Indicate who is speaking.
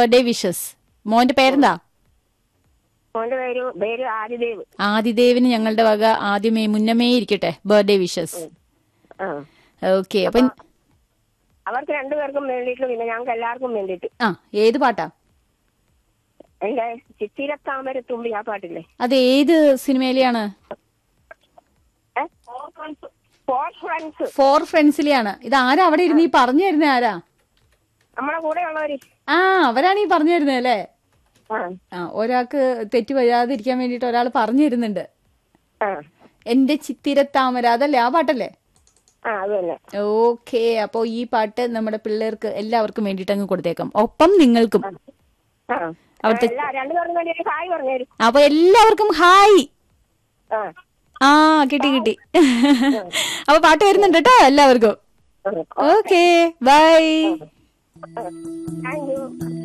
Speaker 1: birthday wishes മോന്റെ പേരെന്താ
Speaker 2: മോന്റെ പേര് പേര് ആദിദേവ്
Speaker 1: ആദിദേവിന് ഞങ്ങളുടെ വക ആദ്യമേ മുന്നമേ ഇരിക്കട്ടെ ബർത്ത്ഡേ വിഷസ്
Speaker 2: ആ
Speaker 1: ഓക്കെ അപ്പൊ
Speaker 2: അവർക്ക് രണ്ടുപേർക്കും വേണ്ടിയിട്ട് പിന്നെ ഞങ്ങൾക്ക് എല്ലാവർക്കും വേണ്ടിയിട്ട്
Speaker 1: ആ ഏത് പാട്ടാ
Speaker 2: എന്റെ ചിത്തിരത്താമര തുമ്പി ആ പാട്ടില്ലേ
Speaker 1: അത് ഏത് സിനിമയിലെയാണ്
Speaker 2: ഫോർ ഫ്രണ്ട്സ്
Speaker 1: ഫോർ ഫ്രണ്ട്സിലെയാണ് ഇത് ആരാ അവിടെ ഇരുന്ന് ഈ പറഞ്ഞു തരുന്നത് ആരാ
Speaker 2: നമ്മളെ കൂടെ ഉള്ളവര്
Speaker 1: ആ അവരാണ് ഈ പറഞ്ഞു തരുന്നത് അല്ലേ
Speaker 2: ആ
Speaker 1: ആ ഒരാൾക്ക് തെറ്റ് വരാതിരിക്കാൻ വേണ്ടിട്ട് ഒരാൾ പറഞ്ഞു തരുന്നുണ്ട്
Speaker 2: ആ
Speaker 1: എന്റെ ചിത്തിരത്താമര അതല്ലേ ആ പാട്ടല്ലേ
Speaker 2: ആ അത് തന്നെ
Speaker 1: ഓക്കെ അപ്പോ ഈ പാട്ട് നമ്മുടെ പിള്ളേർക്ക് എല്ലാവർക്കും വേണ്ടിട്ട് അങ്ങ് കൊടുത്തേക്കാം ഒപ്പം നിങ്ങൾക്കും
Speaker 2: ആ
Speaker 1: അവിടുത്തെ-
Speaker 2: എല്ലാ രണ്ടുപേർക്കും വേണ്ടി ഒരു ഹായ് പറഞ്ഞുതരും
Speaker 1: അപ്പൊ എല്ലാവർക്കും ഹായ്
Speaker 2: ആ
Speaker 1: ആ കിട്ടി കിട്ടി അപ്പൊ പാട്ട് വരുന്നുണ്ട് കേട്ടോ എല്ലാവർക്കും ഓക്കെ ബൈ
Speaker 2: താങ്ക് യു